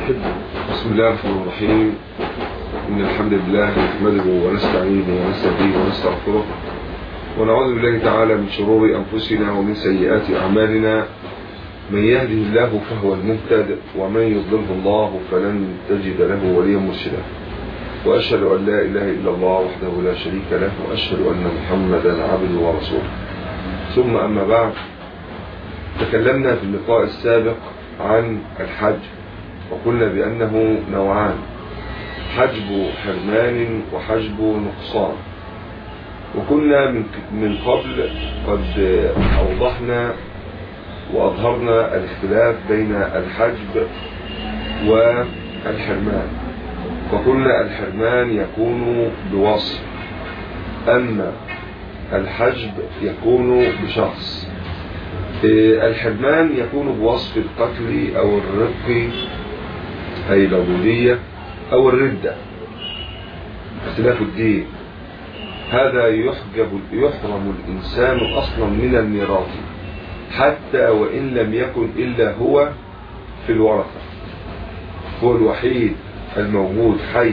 بسم الله الرحمن الرحيم إن الحمد لله نحمده ونستعينه ونستهديه ونستغفره ونعوذ بالله تعالى من شرور أنفسنا ومن سيئات أعمالنا من يهده الله فهو المهتد ومن يضلله الله فلن تجد له وليا مرشدا وأشهد أن لا إله إلا الله وحده لا شريك له وأشهد أن محمدا عبده ورسوله ثم أما بعد تكلمنا في اللقاء السابق عن الحج وقلنا بأنه نوعان حجب حرمان وحجب نقصان وكنا من من قبل قد أوضحنا وأظهرنا الاختلاف بين الحجب والحرمان وقلنا الحرمان يكون بوصف أما الحجب يكون بشخص الحرمان يكون بوصف القتل أو الرق أي العبودية أو الردة اختلاف الدين هذا يحجب يحرم الإنسان أصلا من الميراث حتى وإن لم يكن إلا هو في الورثة هو الوحيد الموجود حي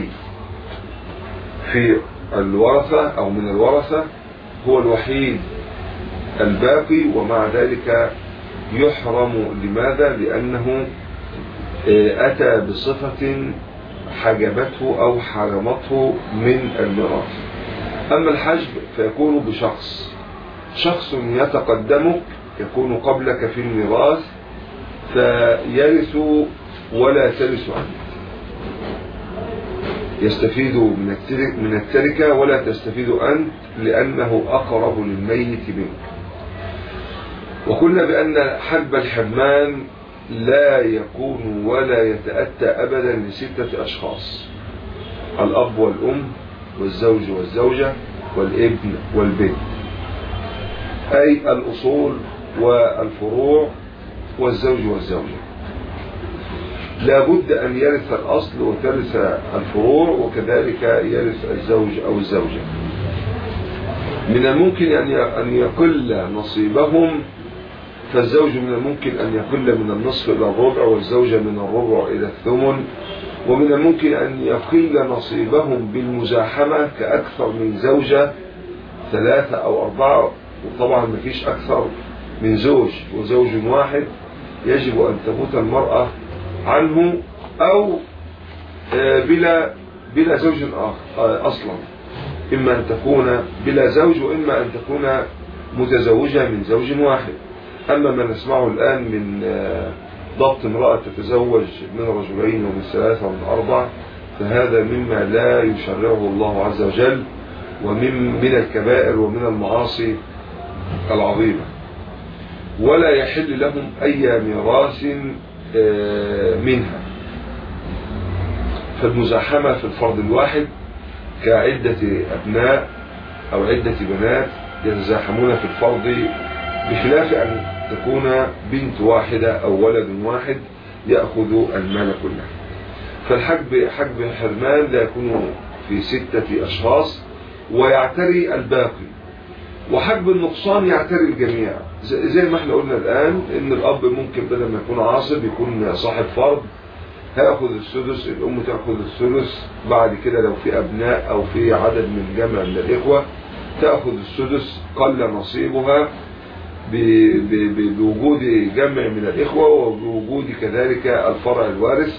في الورثة أو من الورثة هو الوحيد الباقي ومع ذلك يحرم لماذا لأنه أتى بصفة حجبته أو حرمته من الميراث أما الحجب فيكون بشخص شخص يتقدمك يكون قبلك في الميراث فيرث ولا ترث عنه يستفيد من التركة ولا تستفيد أنت لأنه أقرب للميت منك وقلنا بأن حجب الحرمان لا يكون ولا يتأتى أبدا لستة أشخاص الأب والأم والزوج والزوجة والابن والبنت أي الأصول والفروع والزوج والزوجة لا بد أن يرث الأصل وترث الفروع وكذلك يرث الزوج أو الزوجة من الممكن أن يقل نصيبهم فالزوج من الممكن أن يقل من النصف إلى الربع والزوجة من الربع إلى الثمن ومن الممكن أن يقل نصيبهم بالمزاحمة كأكثر من زوجة ثلاثة أو أربعة وطبعا ما فيش أكثر من زوج وزوج واحد يجب أن تموت المرأة عنه أو بلا بلا زوج آخر أصلا إما أن تكون بلا زوج وإما أن تكون متزوجة من زوج واحد أما ما نسمعه الآن من ضبط امرأة تتزوج من رجلين ومن ثلاثة ومن أربعة فهذا مما لا يشرعه الله عز وجل ومن من الكبائر ومن المعاصي العظيمة ولا يحل لهم أي ميراث منها فالمزاحمة في الفرد الواحد كعدة أبناء أو عدة بنات يتزاحمون في الفرض بخلاف أن تكون بنت واحدة أو ولد واحد يأخذ المال كله فالحجب حجب حرمان لا يكون في ستة أشخاص ويعتري الباقي وحجب النقصان يعتري الجميع زي ما احنا قلنا الآن ان الأب ممكن بدل ما يكون عاصب يكون صاحب فرض هياخذ السدس الأم تأخذ الثلث بعد كده لو في أبناء أو في عدد من جمع من الإخوة تأخذ السدس قل نصيبها بوجود جمع من الإخوة وبوجود كذلك الفرع الوارث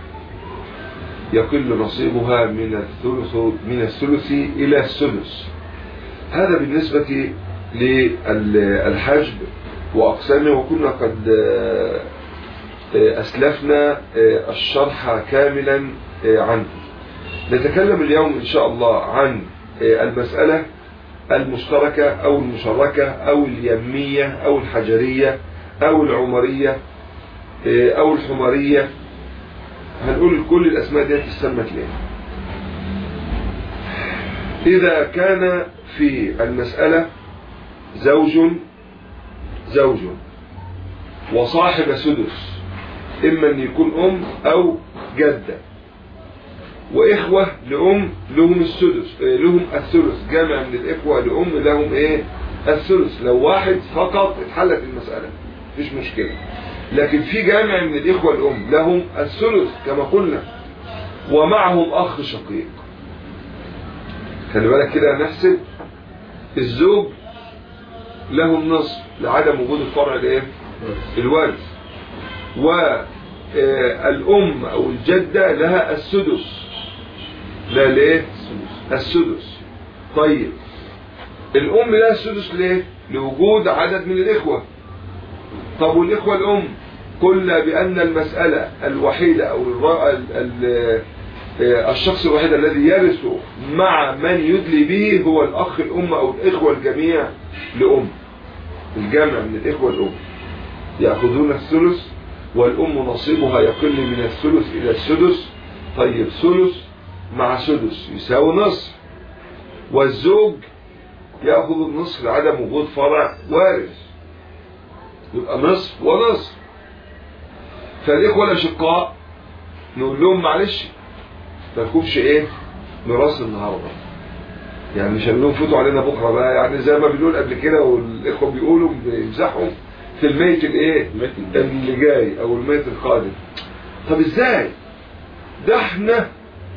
يقل نصيبها من الثلث من الثلث إلى السدس هذا بالنسبة للحجب وأقسامه وكنا قد أسلفنا الشرح كاملا عنه نتكلم اليوم إن شاء الله عن المسألة المشتركة أو المشركة أو اليمية أو الحجرية أو العمرية أو الحمرية هنقول كل الأسماء دي تسمت ليه إذا كان في المسألة زوج زوج وصاحب سدس إما أن يكون أم أو جدة وإخوة لأم لهم السدس لهم الثلث جامع من الإخوة لأم لهم إيه الثلث لو واحد فقط اتحلت المسألة مفيش مشكلة لكن في جامع من الإخوة الأم لهم الثلث كما قلنا ومعهم أخ شقيق خلي بالك كده نحسب الزوج له النصف لعدم وجود الفرع الايه الوارث والأم أو الجدة لها السدس لا ليه السدس طيب الأم لها السدس ليه لوجود عدد من الإخوة طب والإخوة الأم قلنا بأن المسألة الوحيدة أو الشخص الوحيد الذي يرث مع من يدلي به هو الأخ الأم أو الإخوة الجميع لأم الجامع من الإخوة الأم يأخذون الثلث والأم نصيبها يقل من الثلث إلى السدس طيب ثلث مع سدس يساوي نصف والزوج يأخذ النصف لعدم وجود فرع وارث يبقى نصف ونصف فالإخوة الأشقاء نقول لهم معلش ما تكونش إيه ميراث النهارده يعني مش هنقول فوتوا علينا بكره بقى يعني زي ما بنقول قبل كده والاخوه بيقولوا بيمزحوا في الميت الايه اللي جاي او الميت القادم طب ازاي ده احنا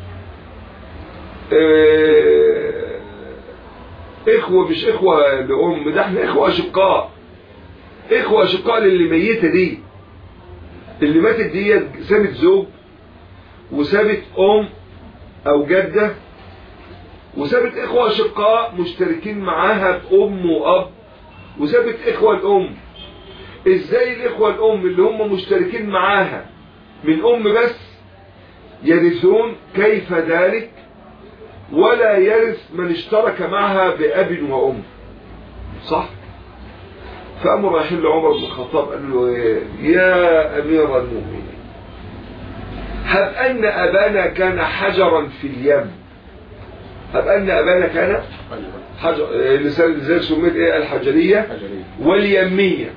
اه اخوه مش اخوه لام ده احنا اخوه اشقاء اخوه اشقاء للي ميته دي اللي ماتت دي سابت زوج وسابت ام او جده وسابت اخوة اشقاء مشتركين معاها بام واب وسابت اخوة الام ازاي الاخوة الام اللي هم مشتركين معاها من ام بس يرثون كيف ذلك ولا يرث من اشترك معها باب وام صح فامر رايحين لعمر بن الخطاب قال له يا امير المؤمنين هب ان ابانا كان حجرا في اليم هب أن أبانا كان حجر لذلك سميت إيه الحجرية واليمية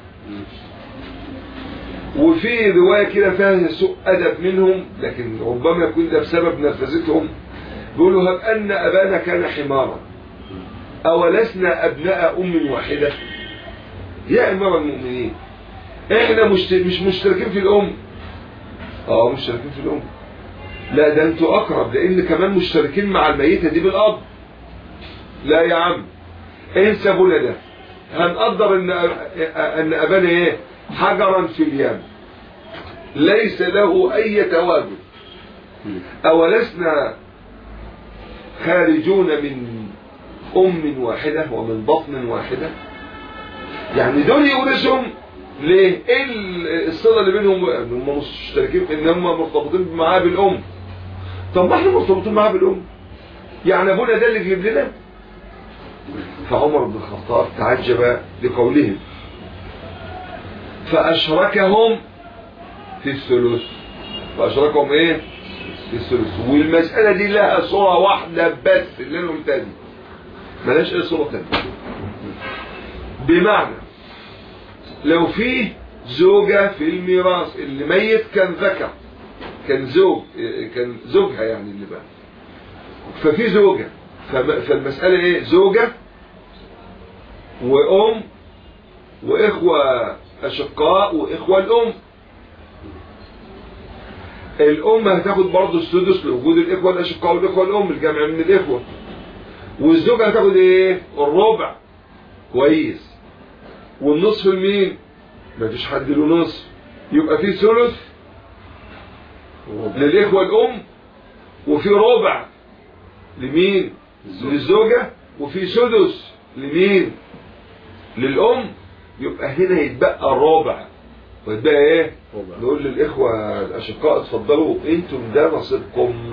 وفي رواية كده فيها سوء أدب منهم لكن ربما يكون ده بسبب نرفزتهم بيقولوا هب أن أبانا كان حمارا أولسنا أبناء أم واحدة يا أمير المؤمنين إحنا مش مش مشتركين في الأم اه مشتركين في الأم لا ده انتوا اقرب لان كمان مشتركين مع الميتة دي بالاب لا يا عم انسى ابونا ده هنقدر ان ان ابانا ايه حجرا في اليم ليس له اي تواجد اولسنا خارجون من ام واحدة ومن بطن واحدة يعني دول يورثهم ليه ايه الصلة اللي بينهم هم مشتركين ان هم مرتبطين معاه بالام طب ما احنا مرتبطين معاه بالام يعني ابونا ده اللي يجيب لنا فعمر بن الخطاب تعجب لقولهم فاشركهم في الثلث فاشركهم ايه في الثلث والمسألة دي لها صورة واحدة بس اللي انا قلتها دي ملاش ايه صورة تانية بمعنى لو فيه زوجة في الميراث اللي ميت كان ذكر كان زوج كان زوجها يعني اللي بقى ففي زوجة فالمسألة ايه زوجة وام واخوة اشقاء واخوة الام الام هتاخد برضه السدس لوجود الاخوة الاشقاء والاخوة الام الجمع من الاخوة والزوجة هتاخد ايه الربع كويس والنصف لمين مفيش حد له نصف يبقى في ثلث للإخوة الأم وفي ربع لمين للزوجة وفي سدس لمين للأم يبقى هنا يتبقى الربع ويتبقى ايه ربع. نقول للإخوة الأشقاء اتفضلوا انتم ده نصيبكم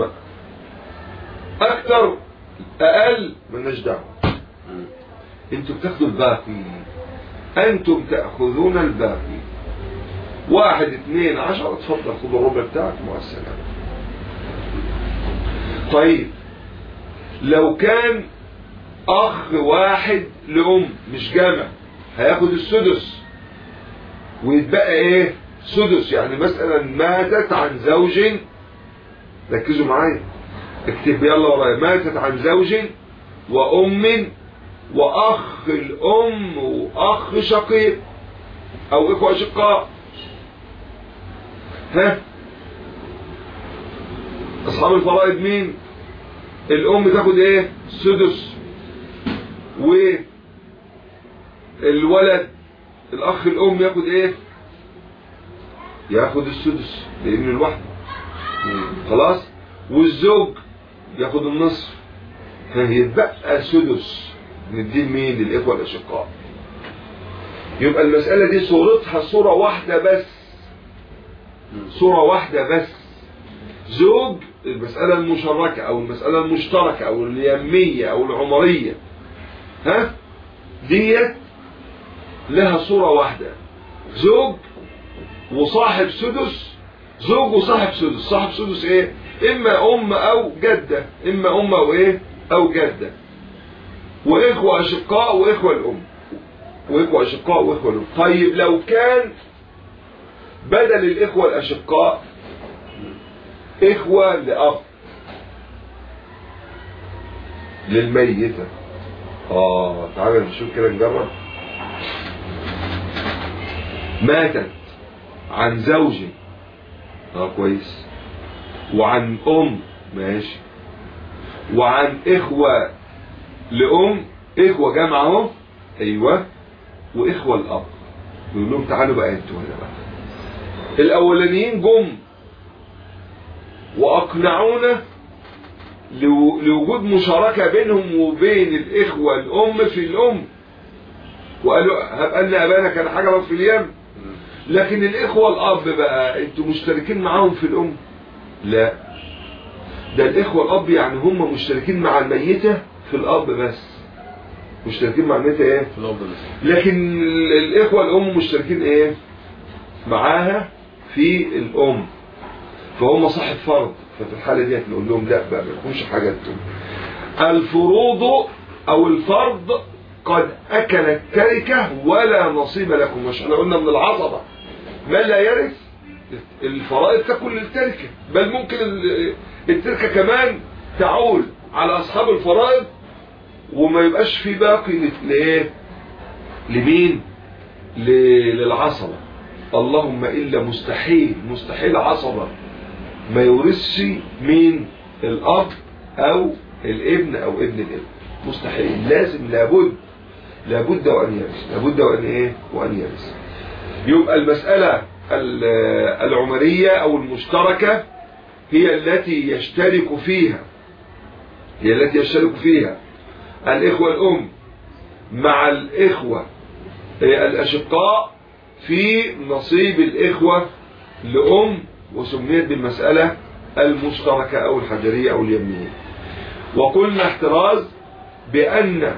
أكتر أقل مالناش دعوة انتم بتاخدوا الباقي انتم تأخذون الباقي واحد اثنين عشر اتفضل خد الربع بتاعك مع السلامة طيب لو كان اخ واحد لام مش جامع هياخد السدس ويتبقى ايه سدس يعني مثلا ماتت عن زوج ركزوا معايا اكتب يلا ورايا ماتت عن زوج وام واخ الام واخ شقيق او اخوه اشقاء ها اصحاب الفرائض مين الام تاخد ايه سدس والولد الاخ الام ياخد ايه ياخد السدس لان الواحد خلاص والزوج ياخد النصف يتبقى سدس نديه مين للاخوه الاشقاء يبقى المسألة دي صورتها صورة واحدة بس صورة واحدة بس زوج المسألة المشركة أو المسألة المشتركة أو اليمية أو العمرية ها ديت لها صورة واحدة زوج وصاحب سدس زوج وصاحب سدس صاحب سدس ايه اما ام او جدة اما ام او ايه او جدة واخوة اشقاء واخوة الام واخوة اشقاء واخوة الام طيب لو كان بدل الاخوة الاشقاء اخوة لاب للميتة اه تعالى نشوف كده نجرب ماتت عن زوج اه كويس وعن ام ماشي وعن اخوة لام اخوة جمع اهو ايوه واخوة الاب يقول لهم تعالوا بقى انتوا هنا بقى الاولانيين جم واقنعونا لو- لوجود مشاركة بينهم وبين الاخوة الام في الام وقالوا هب ان ابانا كان حجرا في اليم لكن الاخوة الاب بقى انتوا مشتركين معاهم في الام لا ده الاخوة الاب يعني هم مشتركين مع الميتة في الاب بس مشتركين مع الميتة ايه في الأرض بس لكن ال- الاخوة الام مشتركين ايه معاها في الام فهم صاحب فرض ففي الحالة دي نقول لهم لا بقى ما يكونش حاجة انتم الفروض او الفرض قد اكل التركة ولا نصيب لكم مش احنا قلنا من العصبة من لا يرث الفرائض تكون للتركة بل ممكن ال- التركة كمان تعول على اصحاب الفرائض وما يبقاش في باقي ل- لايه لمين ل- للعصبة اللهم إلا مستحيل مستحيل عصبة ما يورثش مين الأب أو الابن أو ابن الابن مستحيل لازم لابد لابد وأن يرث لابد وأن إيه وأن يرث يبقى المسألة ال- العمرية أو المشتركة هي التي يشترك فيها هي التي يشترك فيها الإخوة الأم مع الإخوة الأشقاء في نصيب الإخوة لأم وسميت بالمسألة المشتركة أو الحجرية أو اليمينية وقلنا احتراز بأن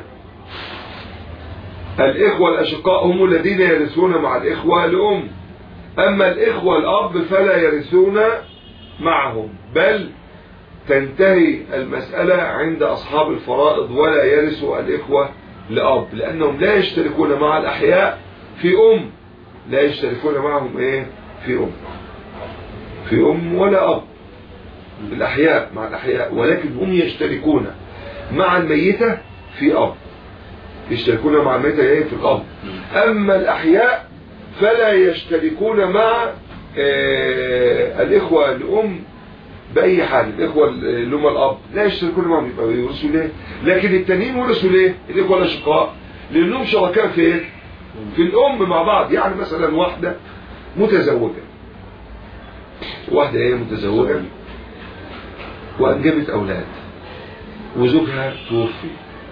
الإخوة الأشقاء هم الذين يرثون مع الإخوة لأم أما الإخوة الأب فلا يرثون معهم بل تنتهي المسألة عند أصحاب الفرائض ولا يرث الإخوة لأب لأنهم لا يشتركون مع الأحياء في أم لا يشتركون معهم إيه في أم في أم ولا أب الأحياء مع الأحياء ولكن هم يشتركون مع الميتة في أب يشتركون مع الميتة إيه في الأب أما الأحياء فلا يشتركون مع آه الإخوة الأم بأي حال الإخوة اللي هم الأب لا يشتركون معهم يبقى يورثوا ليه لكن التانيين ورثوا ليه الإخوة الأشقاء لأنهم شركاء في إيه؟ في الأم مع بعض يعني مثلا واحدة متزوجة واحدة إيه متزوجة وأنجبت أولاد وزوجها توفي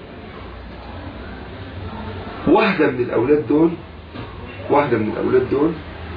واحدة من الأولاد دول واحدة من الأولاد دول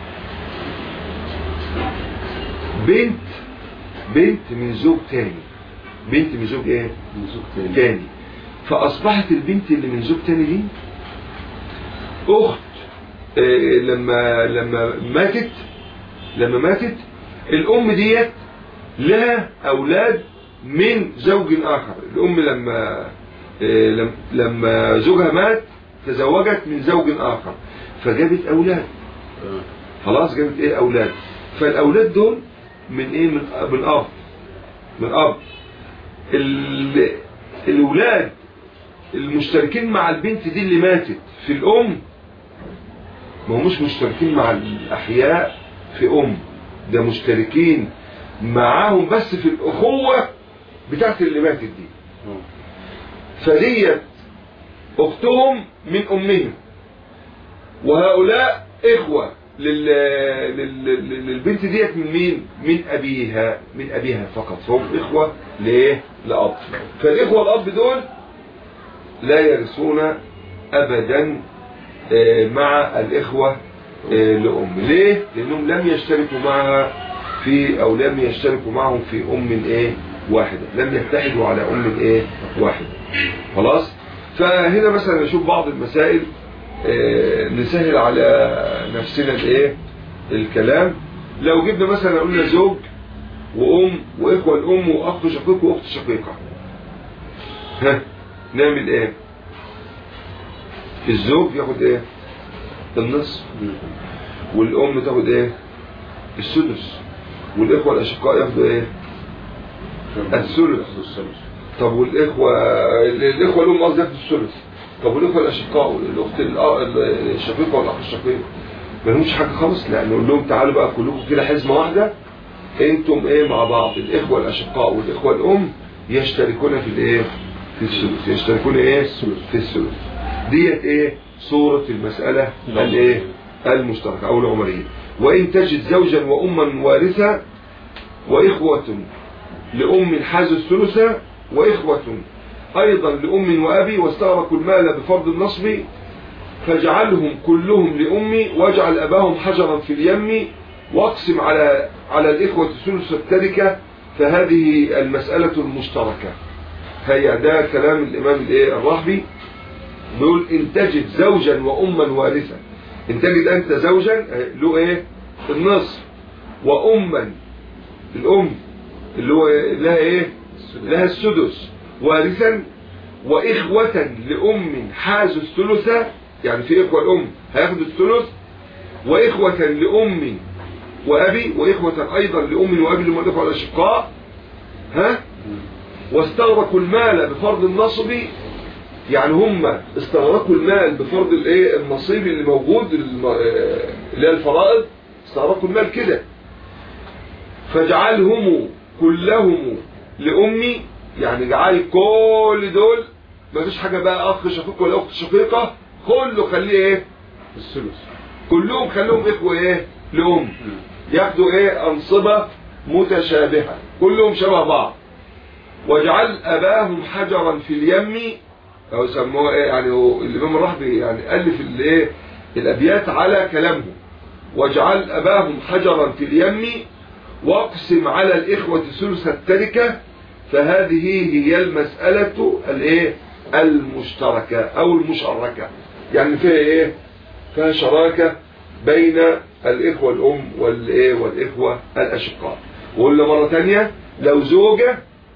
بنت بنت من زوج تاني بنت من زوج ايه من زوج تاني تاني فاصبحت البنت اللي من زوج تاني دي اخت آه، لما لما ماتت لما ماتت الام ديت لها اولاد من زوج اخر الام لما آه، لم- لما زوجها مات تزوجت من زوج اخر فجابت اولاد آه. خلاص جابت ايه اولاد فالاولاد دول من ايه من من اب من اب ال- الاولاد المشتركين مع البنت دي اللي ماتت في الام ما همش مشتركين مع الاحياء في ام ده مشتركين معاهم بس في الأخوة بتاعت اللي ماتت دي فديت أختهم من أمهم وهؤلاء إخوة لل... لل... لل- للبنت ديت من مين؟ من أبيها من أبيها فقط هم إخوة لإيه؟ لأب فالإخوة الأب دول لا يرثون أبدا آه، مع الإخوة آه، لأم ليه؟ لأنهم لم يشتركوا معها في أو لم يشتركوا معهم في أم إيه؟ واحدة لم يتحدوا على أم إيه؟ واحدة خلاص؟ فهنا مثلا نشوف بعض المسائل آه، نسهل على نفسنا الايه الكلام لو جبنا مثلا قلنا زوج وام واخوه الام واخ شقيق واخت شقيقه ها نعمل ايه الزوج ياخد ايه النصف والام تاخد ايه السدس والاخوه الاشقاء ياخدوا ايه الثلث طب والاخوه الاخوه الام قصدي ياخدوا الثلث طب والاخوه الاشقاء الاخت الأ- الشقيقه والاخ الشقيق ما لهمش حاجه خالص لا نقول لهم تعالوا بقى كلكم كده حزمه واحده انتم ايه مع بعض الاخوه الاشقاء والاخوه الام يشتركون في الايه في الثلث يشتركون ايه في الثلث ديت ايه صوره المساله الايه المشتركه او العمريه وان تجد زوجا واما وارثا واخوه لام حازوا الثلث واخوه ايضا لام وابي واستغرقوا المال بفرض النصب فاجعلهم كلهم لامي واجعل اباهم حجرا في اليم واقسم على على الاخوه ثلث التركه فهذه المساله المشتركه هي ده كلام الامام الايه الرهبي بيقول ان تجد زوجا واما وارثا ان تجد انت زوجا آه، له ايه النصف واما الام اللي هو لها ايه لها السدس وارثا واخوة لام حازوا الثلث يعني في اخوة الام هياخدوا الثلث واخوة لام وابي واخوة ايضا لام وابي اللي هم الاخوة الاشقاء ها واستغرقوا المال بفرض النصب يعني هم استغرقوا المال بفرض الايه النصيب اللي موجود الم- آه، اللي هي الفرائض استغرقوا المال كده فاجعلهم كلهم لامي يعني اجعل كل دول ما فيش حاجه بقى اخ شقيق ولا اخت شقيقه كله خليه ايه الثلث كلهم خليهم اخوه ايه لام ياخدوا ايه انصبه متشابهه كلهم شبه بعض واجعل اباهم حجرا في اليم او سموه ايه يعني هو الامام الرحبي يعني الف الايه الابيات على كلامه واجعل اباهم حجرا في اليم واقسم على الاخوه ثلث التركه فهذه هي المساله الايه المشتركه او المشركه يعني فيها ايه فيها شراكه بين الاخوه الام والايه والاخوه الاشقاء وقلنا مره ثانيه لو زوجه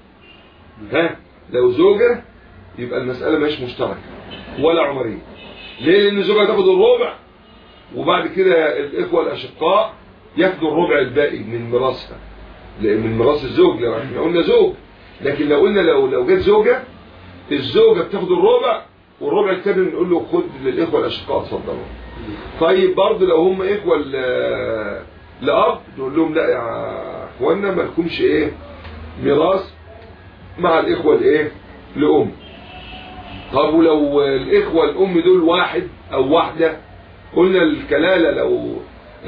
ها لو زوجة يبقى المسألة مش مشتركة ولا عمرية ليه لأن الزوجة تاخد الربع وبعد كده الإخوة الأشقاء ياخدوا الربع الباقي من ميراثها لأن من ميراث الزوج لو احنا قلنا زوج لكن لو قلنا لو لو جت زوجة الزوجة بتاخد الربع والربع التاني نقول له خد للإخوة الأشقاء اتفضلوا طيب برضه لو هم إخوة ل- لأب نقول لهم لا يا إخوانا ما لكمش إيه ميراث مع الإخوة الإيه لأم طب ولو الإخوة الأم دول واحد أو واحدة قلنا الكلالة لو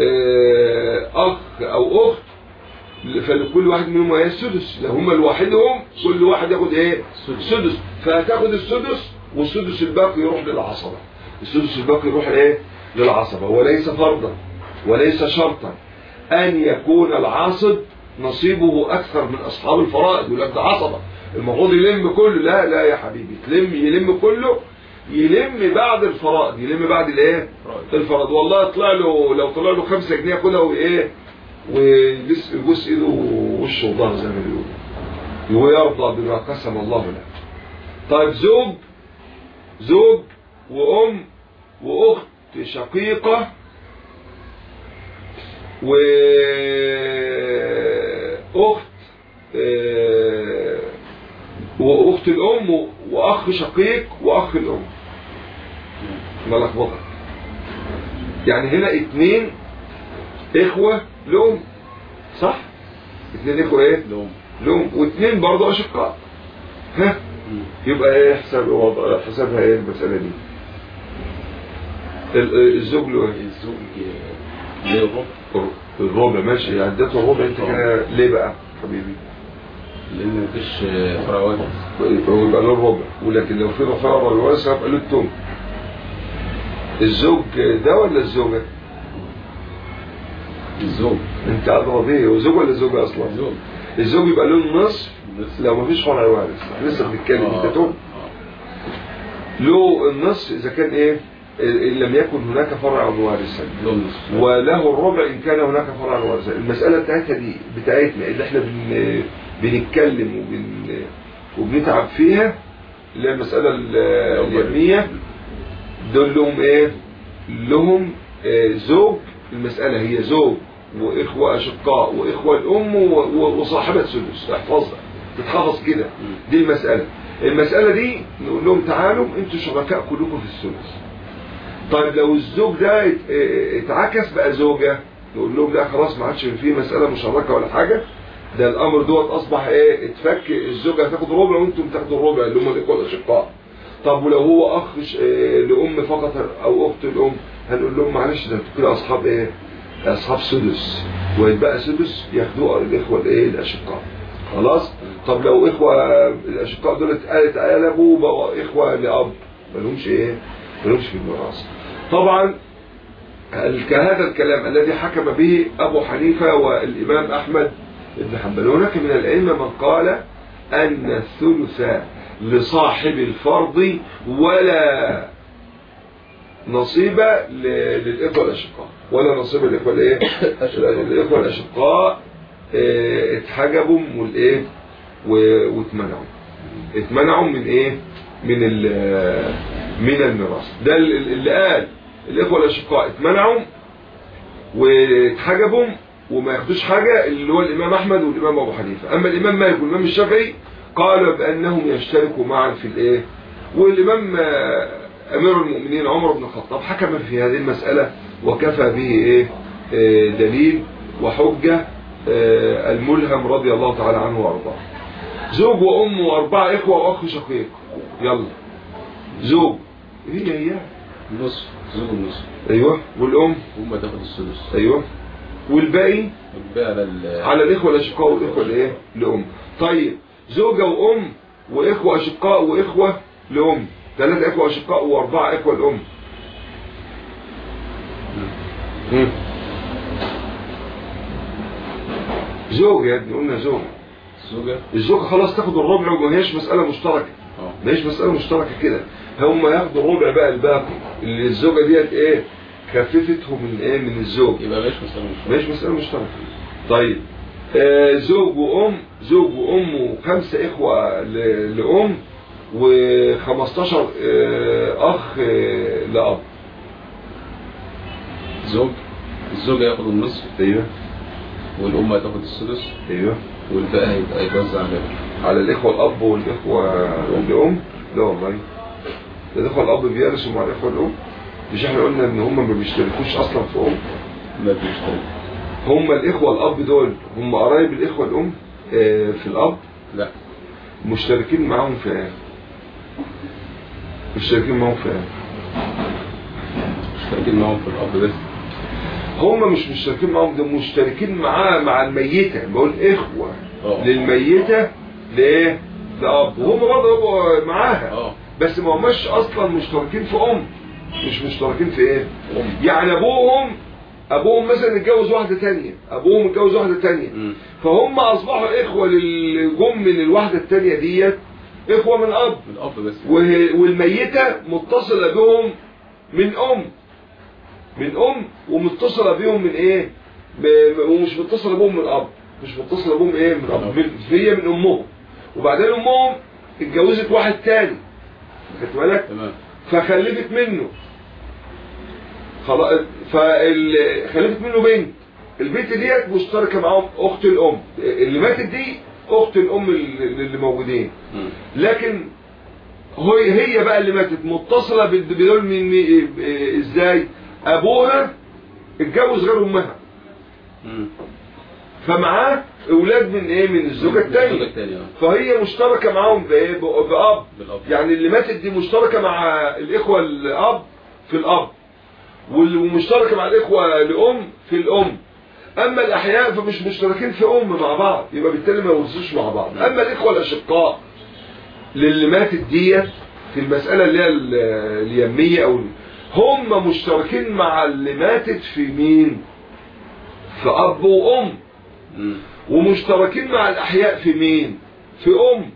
آه، أخ أو أخت فلكل واحد منهم هي السدس لو هم لوحدهم كل واحد ياخد ايه سدس فهتاخد السدس والسدس الباقي يروح للعصبة السدس الباقي يروح ايه للعصبة وليس فرضا وليس شرطا ان يكون العاصب نصيبه اكثر من اصحاب الفرائض يقول لك ده عصبة المفروض يلم كله لا لا يا حبيبي تلم يلم كله يلم بعد الفرائض يلم بعد الايه الفرائض والله طلع له لو طلع له 5 جنيه ياخدها وايه ويبص يبص ايده ووشه وظهره زي ما بيقولوا ويرضى بما قسم الله له طيب زوج زوج وام واخت شقيقه واخت آه، واخت الام واخ شقيق واخ الام ملخبطه يعني هنا اتنين اخوه لام صح اتنين اخوة ايه لهم لهم واتنين برضه اشقاء ها مم. يبقى ايه حساب وضع حسابها ايه المسألة دي ال- الزوج له ايه الزوج ليه ربع الربع ماشي عدته الربع انت كده ليه بقى حبيبي لان مفيش فرع واحد هو يبقى له الربع ولكن لو في رفاعة الواسع يبقى له التم الزوج ده ولا الزوجة الزوج انت ادرى بيه هو زوج ولا زوجة اصلا الزوج الزوج يبقى له النصف بس لو مفيش فرع وارث احنا لسه بنتكلم آه. انت تقول له النصف اذا كان ايه ان لم يكن هناك فرع وارثا له النصف وله الربع ان كان هناك فرع وارثا المساله بتاعتها دي بتاعتنا اللي احنا بن بنتكلم وبن وبنتعب فيها اللي هي المساله ال- اليوميه دول لهم ايه لهم آه، زوج المساله هي زوج واخوه اشقاء واخوه الام و- و- وصاحبه سدس احفظها تتحفظ كده دي المساله المساله دي نقول لهم تعالوا انتوا شركاء كلكم في الثلث طيب لو الزوج ده ات- اه- اتعكس بقى زوجة نقول لهم لا خلاص ما عادش في مسألة مشاركة ولا حاجة ده الأمر دوت أصبح إيه اتفك الزوجة هتاخد ربع وأنتم تاخدوا الربع اللي هم الإخوة الأشقاء طب ولو هو أخ ش- اه لأم فقط أو أخت الأم هنقول لهم معلش ده أنتوا كده أصحاب إيه؟ أصحاب سدس ويتبقى سدس ياخدوه الإخوة الإيه الأشقاء خلاص طب لو إخوة الأشقاء دول اتقلبوا بقوا إخوة لأب مالهمش إيه؟ مالهمش في الميراث طبعا كهذا الكلام الذي حكم به أبو حنيفة والإمام أحمد بن حنبل هناك من العلم من قال أن الثلث لصاحب الفرض ولا نصيب ل- للإخوة الأشقاء ولا نصيب للإخوة الإيه؟ الإخوة الأشقاء آه، اتحجبوا والإيه و- واتمنعوا اتمنعوا من إيه من ال- من الميراث ده ال- اللي قال الإخوة الأشقاء اتمنعوا واتحجبوا وما ياخدوش حاجة اللي هو الإمام أحمد والإمام أبو حنيفة أما الإمام مالك والإمام الشافعي قالوا بأنهم يشتركوا معا في الإيه والإمام آه، أمير المؤمنين عمر بن الخطاب حكم في هذه المسألة وكفى به إيه آه، دليل وحجة آه، الملهم رضي الله تعالى عنه وأرضاه زوج وأم وأربعة إخوة وأخ شقيق يلا زوج هي هي النصف زوج النصف أيوه والأم هم تاخد السدس أيوه والباقي والباقي على ال على الإخوة الأشقاء والإخوة الإيه لأم طيب زوجة وأم وإخوة أشقاء وإخوة لأم ثلاثة إخوة أشقاء وأربعة إخوة لأم مم. زوج يا ابني قلنا زوج الزوجة الزوجة خلاص تاخد الربع وما هيش مسألة مشتركة اه ما هيش مسألة مشتركة كده هم ياخدوا الربع بقى الباقي اللي الزوجة ديت ايه خففته من ايه من الزوج يبقى ماشي مثلا مش مش مسألة مشتركة طيب آه زوج وأم زوج وأم وخمسة إخوة ل- لأم و15 آه أخ آه لأب زوج الزوج هياخد النصف أيوه والأم هتاخد السدس أيوه والباقي هيبقى يتوزع على على الإخوة الأب والإخوة الأم لا والله ده الإخوة الأب بيرثوا مع الإخوة الأم مش احنا قلنا إن هم ما بيشتركوش أصلا في أم ما بيشترك هم الإخوة الأب دول هم قرايب الإخوة الأم آه في الأب لا مشتركين معاهم في ايه مشتركين معاهم في ايه مشتركين معاهم في الأب بس هم مش مشتركين معاهم ده مشتركين معاه مع الميتة بقول اخوة اه. للميتة لايه لأب وهم برضه يبقوا معاها اه بس ما هماش اصلا مشتركين في ام مش مشتركين في ايه أم. يعني ابوهم ابوهم مثلا اتجوز واحدة تانية ابوهم اتجوز واحدة تانية مم. فهم اصبحوا اخوة للجم من الواحدة التانية ديت اخوة من اب من الأب بس وه- والميتة متصلة بهم من أم من أم ومتصلة بهم من إيه ب- ومش متصلة بهم من أب مش متصلة بهم إيه من أب من- هي من أمهم وبعدين أمهم اتجوزت واحد تاني خدت بالك تمام فخلفت منه خلاص فخلفت منه بنت البنت ديت مشتركة معاهم أخت الأم اللي ماتت دي أخت الأم اللي اللي موجودين مم. لكن هي هي بقى اللي ماتت متصله بال- بدول من مي- إيه- ازاي ابوها اتجوز غير امها مم. فمعاه اولاد من ايه من الزوجه الزوجة الثانيه التانية اه فهي مشتركه معاهم بايه ب- باب بالأب يعني اللي ماتت دي مشتركه مع الاخوه الاب في الاب ومشتركه مع الاخوه لام في الام اما الاحياء فمش مشتركين في ام مع بعض يبقى بالتالي ما يورثوش مع بعض اما الاخوه الاشقاء للي ماتت ديت في المساله اللي هي ال- اليميه او هم مشتركين مع اللي ماتت في مين في اب وام مم. ومشتركين مع الاحياء في مين في ام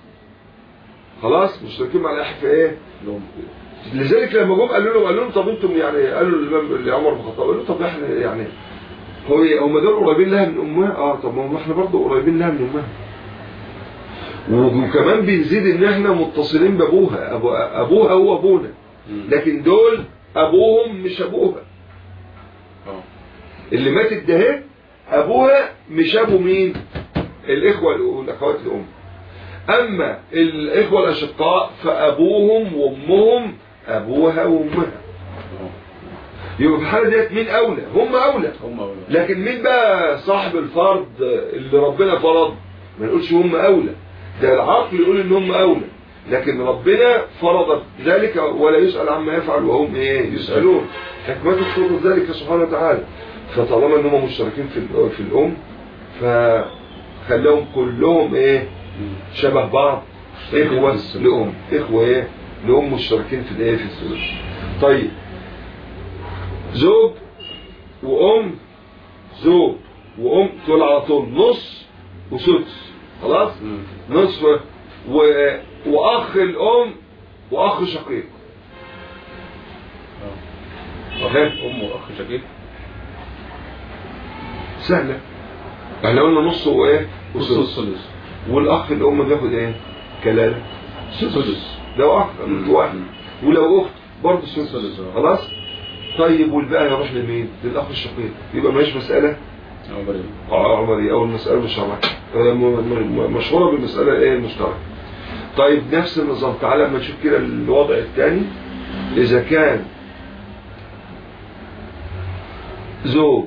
خلاص مشتركين مع الاحياء في ايه الأم لذلك لما جم قالوا لهم قالوا لهم طب انتم يعني قالوا للامام لعمر بن الخطاب قالوا له طب احنا يعني هو هم دول قريبين لها من امها اه طب ما احنا برضه قريبين لها من امها وكمان بنزيد ان احنا متصلين بابوها أبو ابوها هو ابونا مم. لكن دول ابوهم مش ابوها اه اللي ماتت ده اهي ابوها مش ابو مين الاخوه والاخوات الام اما الاخوه الاشقاء فابوهم وامهم ابوها وامها اه يبقى في الحاله ديت مين اولى هم اولى هم أولاد لكن مين بقى صاحب الفرض اللي ربنا فرض ما نقولش هم اولى ده العقل يقول ان هم اولى لكن ربنا فرض ذلك ولا يسأل عما يفعل وهم ايه يسألون حكمته فرض ذلك سبحانه وتعالى فطالما ان هم مشتركين في ال- في الام فخليهم كلهم ايه مم. شبه بعض مشتركين اخوة في الثلث. لأم اخوة ايه لأم مشتركين في الايه في الثلث طيب زوج وام زوج وام تقول على طول نص وسدس خلاص مم. نصف و... واخ الام واخ شقيق اه أوكي. أم وأخ شقيق سهلة احنا قلنا نص وايه نص وسدس الثلث والاخ الام بياخد ايه كلالة سدس لو اخ مم. واحد ولو اخت برضه سدس سدس، اه. خلاص طيب والباقي يروح لمين للاخ الشقيق يبقى ماشي مسألة اه مريم عمري او المسألة مشتركة آه، م- م- مشهورة بالمسألة ايه المشتركة طيب نفس النظام تعالى لما نشوف كده الوضع الثاني اذا كان زوج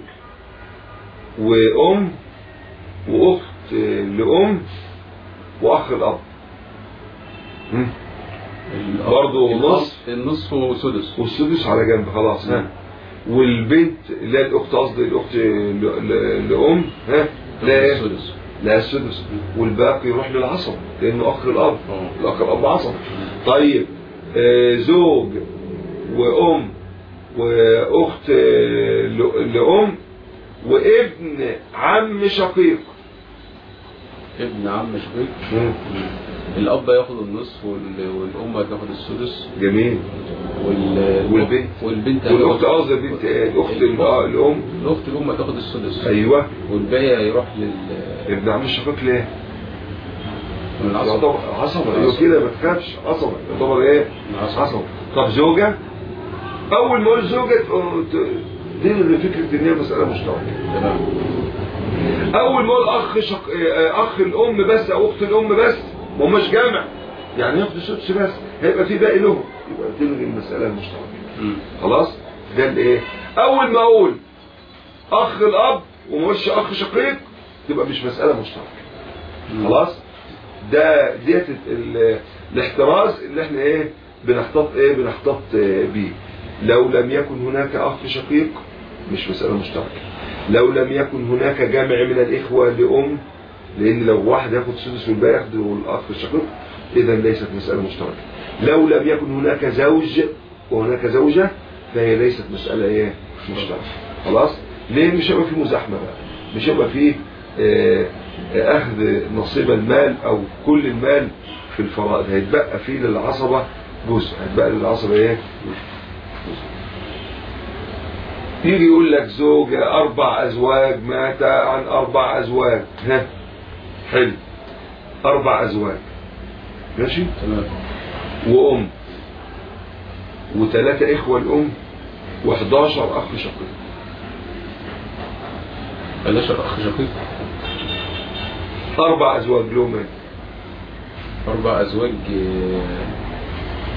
وام واخت لام واخ الاب مم. الأب- برضه الأب- نص. النصف وسدس والسدس على جنب خلاص ها والبنت اللي هي الاخت قصدي الاخت ل- ل- لام ها لا إيه؟ السدس لا السدس والباقي يروح للعصب لانه اخ الاب اه. الاخ الاب عصب طيب آه، زوج وام واخت آه، ل- لام وابن عم شقيق ابن عم شقيق الأب ياخد النصف وال- والأم هتاخد السدس جميل وال... والبنت والبنت والاخت هتاخد- قصدي البنت ايه الاخت ال- آه، الام الأخت الأم هتاخد السدس ايوه والباقي هيروح لل ابن عم الشقيق ليه من العصب يعتبر عصبة ايوه العصب. كده ما تخافش عصبة يعتبر ايه العصب. عصبة طب زوجة اول ما اقول زوجة ت- ت- تلغي فكرة ان هي مسألة مشتركة تمام اول ما اقول اخ شق... آه، اخ الام بس او اخت الام بس ما هماش جامع يعني ياخدوا سدس بس هيبقى في باقي لهم يبقى تلغي المسألة المشتركة مم. خلاص ده الايه اول ما اقول اخ الاب وما اقولش اخ شقيق تبقى مش مسألة مشتركة مم. خلاص ده ديت ال- الاحتراز اللي احنا ايه بنحتاط ايه بنحتاط آه، بيه لو لم يكن هناك اخ شقيق مش مسألة مشتركة لو لم يكن هناك جمع من الاخوة لام لان لو واحد ياخد سدس والباقي ياخد الاخ الشقيق اذا ليست مسألة مشتركة لو لم يكن هناك زوج وهناك زوجة فهي ليست مسألة ايه مشتركة خلاص ليه مش هيبقى في مزاحمة بقى مش هيبقى في آه، آه، اخذ نصيب المال او كل المال في الفرائض هيتبقى فيه للعصبة جزء هيتبقى للعصبة ايه يجي يقول لك زوج اربع ازواج مات عن اربع ازواج ها حلو اربع ازواج ماشي تمام وام وثلاثة اخوة الام و11 اخ شقيق بلاش أخ شقيق اربع ازواج لهم ايه أربع أزواج آه،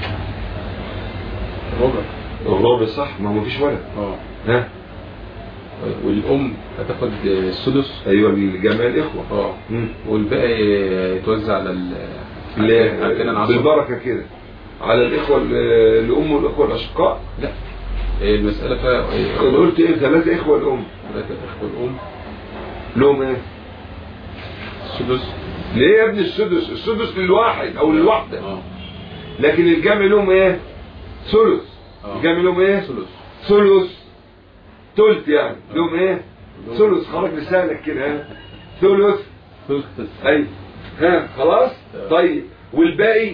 ربع الرابع صح ما هو مفيش ولد اه ها والام هتاخد السدس ايوه لجميع الاخوه اه مم. والباقي يتوزع على ال لا، على الكنان عصر بالبركه كده على الاخوه ال- الام والاخوه الاشقاء لا المسألة فيها انا قلت ايه ثلاثه اخوه الام ثلاثة إخوة الأم لهم ايه السدس ليه يا ابني السدس السدس للواحد او للواحده اه لكن الجمع لهم ايه ثلث آه. الجمع لهم ايه ثلث ثلث ثلث يعني لهم ايه ثلث خرج لسانك كده ها ثلث ثلث اي ها خلاص آه. طيب والباقي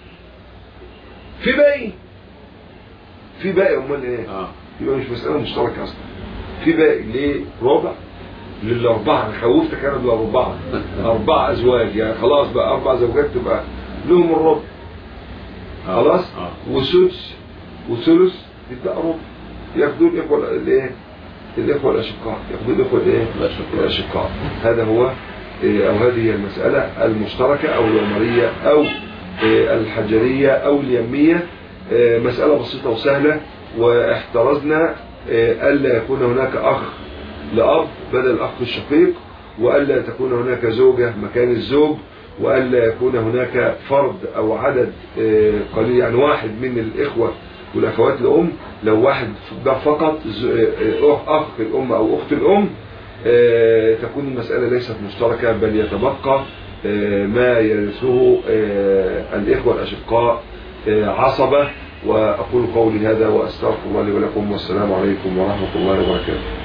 في باقي في باقي امال ايه اه يبقى مش مسألة مشتركة أصلا في باقي ليه ربع للأربعة أنا خوفتك أنا بالأربعة أربع أزواج يعني خلاص بقى أربع زوجات تبقى لهم الربع آه. خلاص اه وسدس وثلث يبقى ربع ياخدوا الإخوة الإيه الإخوة الأشقاء ياخدوا الإخوة الإيه الأشقاء. الأشقاء هذا هو إيه، أو هذه هي المسألة المشتركة أو العمرية أو إيه، الحجرية أو اليمية إيه، مسألة بسيطة وسهلة واحترزنا إيه، ألا يكون هناك أخ لأب بدل الأخ الشقيق وألا تكون هناك زوجة مكان الزوج وألا يكون هناك فرد أو عدد إيه، قليل يعني واحد من الإخوة والأخوات الأم لو واحد ده فقط ز- إيه، أخ الأم أو أخت الأم آه، تكون المسألة ليست مشتركة بل يتبقى آه، ما يرثه آه، الإخوة الأشقاء آه، عصبة وأقول قولي هذا وأستغفر الله لي ولكم والسلام عليكم ورحمة الله وبركاته